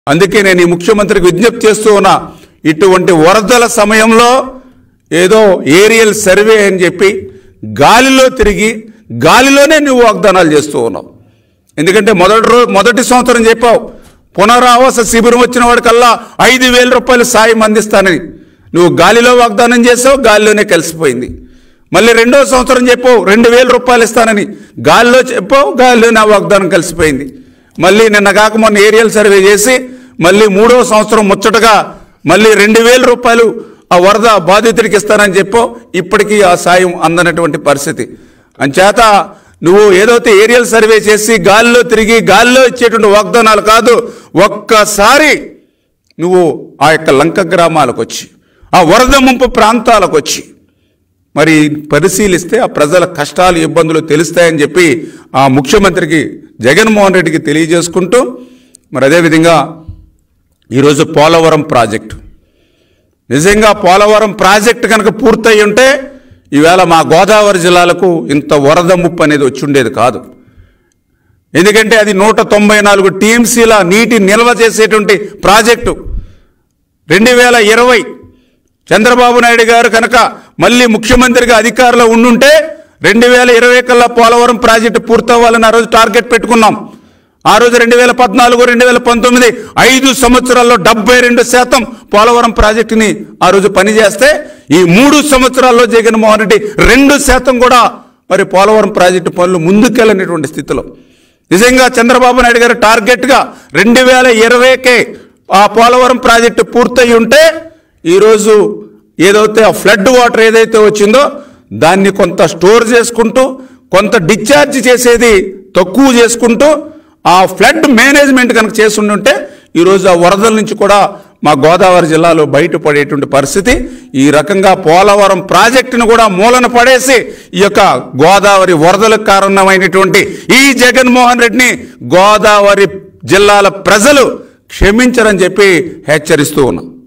అందుకే నేను ఈ ముఖ్యమంత్రికి విజ్ఞప్తి చేస్తూ ఉన్నా ఇటువంటి వరదల సమయంలో ఏదో ఏరియల్ సర్వే అని చెప్పి గాలిలో తిరిగి గాలిలోనే నువ్వు వాగ్దానాలు చేస్తూ ఉన్నావు ఎందుకంటే మొదటి రోజు మొదటి సంవత్సరం చెప్పావు పునరావాస శిబిరం వచ్చిన వాడికల్లా ఐదు వేల రూపాయలు సాయం అందిస్తానని నువ్వు గాలిలో వాగ్దానం చేసావు గాలిలోనే కలిసిపోయింది మళ్ళీ రెండో సంవత్సరం చెప్పావు రెండు వేల రూపాయలు ఇస్తానని గాలిలో చెప్పావు గాలిలోనే ఆ వాగ్దానం కలిసిపోయింది మళ్ళీ నిన్న కాక మొన్న ఏరియల్ సర్వే చేసి మళ్ళీ మూడో సంవత్సరం ముచ్చటగా మళ్ళీ రెండు వేల రూపాయలు ఆ వరద బాధితుడికి ఇస్తానని చెప్పావు ఇప్పటికీ ఆ సాయం అందనటువంటి పరిస్థితి అంచేత నువ్వు ఏదైతే ఏరియల్ సర్వే చేసి గాలిలో తిరిగి గాలిలో ఇచ్చేటువంటి వాగ్దానాలు కాదు ఒక్కసారి నువ్వు ఆ యొక్క లంక గ్రామాలకు వచ్చి ఆ వరద ముంపు ప్రాంతాలకు వచ్చి మరి పరిశీలిస్తే ఆ ప్రజల కష్టాలు ఇబ్బందులు తెలుస్తాయని చెప్పి ఆ ముఖ్యమంత్రికి జగన్మోహన్ రెడ్డికి తెలియజేసుకుంటూ మరి అదేవిధంగా ఈరోజు పోలవరం ప్రాజెక్టు నిజంగా పోలవరం ప్రాజెక్టు కనుక పూర్తయి ఉంటే ఈవేళ మా గోదావరి జిల్లాలకు ఇంత వరద ముప్పు అనేది వచ్చి ఉండేది కాదు ఎందుకంటే అది నూట తొంభై నాలుగు టీఎంసీల నీటి నిల్వ చేసేటువంటి ప్రాజెక్టు రెండు వేల ఇరవై చంద్రబాబు నాయుడు గారు కనుక మళ్ళీ ముఖ్యమంత్రిగా అధికారంలో ఉండుంటే రెండు వేల ఇరవై కల్లా పోలవరం ప్రాజెక్టు పూర్తవ్వాలని ఆ రోజు టార్గెట్ పెట్టుకున్నాం ఆ రోజు రెండు వేల పద్నాలుగు రెండు వేల పంతొమ్మిది ఐదు సంవత్సరాల్లో డెబ్బై రెండు శాతం పోలవరం ప్రాజెక్టుని ఆ రోజు పనిచేస్తే ఈ మూడు సంవత్సరాల్లో జగన్మోహన్ రెడ్డి రెండు శాతం కూడా మరి పోలవరం ప్రాజెక్టు పనులు ముందుకెళ్ళనటువంటి స్థితిలో నిజంగా చంద్రబాబు నాయుడు గారు టార్గెట్గా రెండు వేల ఇరవైకే ఆ పోలవరం ప్రాజెక్టు పూర్తయి ఉంటే ఈరోజు ఏదైతే ఆ ఫ్లడ్ వాటర్ ఏదైతే వచ్చిందో దాన్ని కొంత స్టోర్ చేసుకుంటూ కొంత డిశ్చార్జ్ చేసేది తక్కువ చేసుకుంటూ ఆ ఫ్లడ్ మేనేజ్మెంట్ కనుక చేసి ఉంటే ఈరోజు ఆ వరదల నుంచి కూడా మా గోదావరి జిల్లాలో బయటపడేటువంటి పరిస్థితి ఈ రకంగా పోలవరం ప్రాజెక్టును కూడా మూలన పడేసి ఈ యొక్క గోదావరి వరదలకు కారణమైనటువంటి ఈ జగన్మోహన్ రెడ్డిని గోదావరి జిల్లాల ప్రజలు క్షమించరని చెప్పి హెచ్చరిస్తూ ఉన్నాం